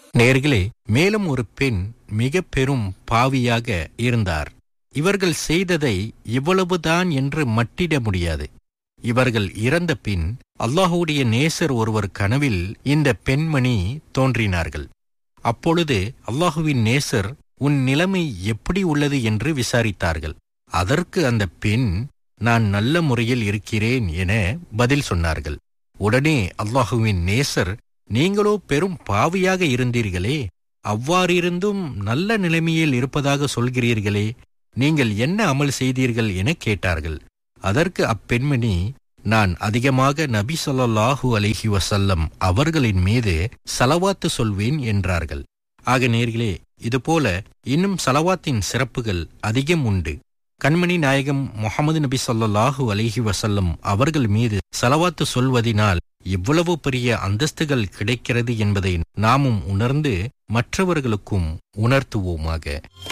நேர்களே மேலும் ஒரு பெண் மிக பெரும் பாவியாக இருந்தார் இவர்கள் செய்ததை இவ்வளவுதான் என்று மட்டிட முடியாது இவர்கள் இறந்த பின் அல்லாஹுடைய நேசர் ஒருவர் கனவில் இந்த பெண்மணி தோன்றினார்கள் அப்பொழுது அல்லாஹுவின் நேசர் உன் நிலைமை எப்படி உள்ளது என்று விசாரித்தார்கள் அதற்கு அந்த பெண் நான் நல்ல முறையில் இருக்கிறேன் என பதில் சொன்னார்கள் உடனே அல்லாஹுவின் நேசர் நீங்களோ பெரும் பாவியாக இருந்தீர்களே அவ்வாறிருந்தும் நல்ல நிலைமையில் இருப்பதாக சொல்கிறீர்களே நீங்கள் என்ன அமல் செய்தீர்கள் என கேட்டார்கள் அதற்கு அப்பெண்மணி நான் அதிகமாக நபி ஸல்லல்லாஹு அலைஹி வஸல்லம் அவர்களின் மீது சலவாத்து சொல்வேன் என்றார்கள் ஆக நேர்களே இதுபோல இன்னும் சலவாத்தின் சிறப்புகள் அதிகம் உண்டு கண்மணி நாயகம் முகமது நபி ஸல்லல்லாஹு அலைஹி வஸல்லம் அவர்கள் மீது சலவாத்து சொல்வதினால் எவ்வளவு பெரிய அந்தஸ்துகள் கிடைக்கிறது என்பதை நாமும் உணர்ந்து மற்றவர்களுக்கும் உணர்த்துவோமாக